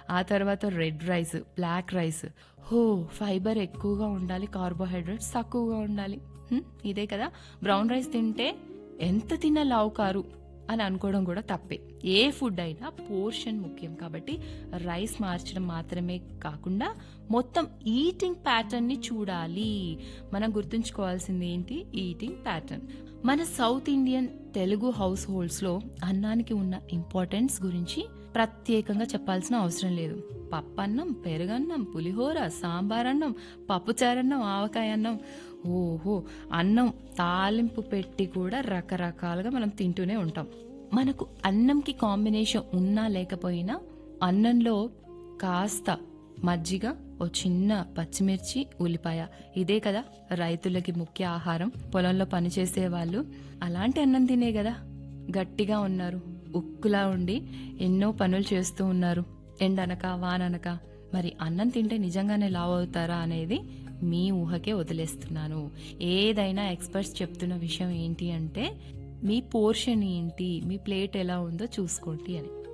ఆ తర్వాత red rice black rice హో ఫైబర్ ఎక్కువగా ఉండాలి కార్బోహైడ్రేట్స్ తక్కువగా ఉండాలి హ్మ్, ఇదే కదా బ్రౌన్ రైస్ తింటే ఎంత తిన్నా లావు కారు అని అనుకోవడం కూడా తప్పే ఏ ఫుడ్ అయినా పోర్షన్ ముఖ్యం కాబట్టి రైస్ మార్చడం మాత్రమే కాకుండా మొత్తం ఈటింగ్ ప్యాటర్న్ ని చూడాలి మనం గుర్తుంచుకోవాల్సింది ఏంటి ఈటింగ్ ప్యాటర్న్ మన south Indian Telugu households లో అన్నానికి ఉన్న ఇంపార్టెన్స్ గురించి ప్రత్యేకంగా చెప్పాల్సిన అవసరం లేదు పప్పన్నం పెరుగన్నం పులిహోర సాంబార్ అన్నం పప్పుచారన్నం ఆవకాయ అన్నం ఓహో అన్నం తాలింపు పెట్టి కూడా రకరకాలుగా మనం తింటూనే ఉంటాం మనకు అన్నంకి కాంబినేషన్ ఉన్నా లేకపోయినా అన్నంలో కాస్త మజ్జిగ ఓ చిన్న పచ్చిమిర్చి ఉల్లిపాయ ఇదే కదా రైతులకి ముఖ్య ఆహారం పొలంలో పనిచేసే వాళ్ళు అలాంటి అన్నం తినే కదా గట్టిగా ఉన్నారు ఉక్కులా ఉండి ఎన్నో పనులు చేస్తూ ఉన్నారు ఎండనక వాననక మరి అన్నం తింటే నిజంగానే లావ్ అవుతారా అనేది మీ ఊహకే వదిలేస్తున్నాను ఏదైనా ఎక్స్పర్ట్స్ చెప్తున్న విషయం ఏంటి అంటే మీ పోర్షన్ ఏంటి మీ ప్లేట్ ఎలా ఉందో చూసుకోండి అని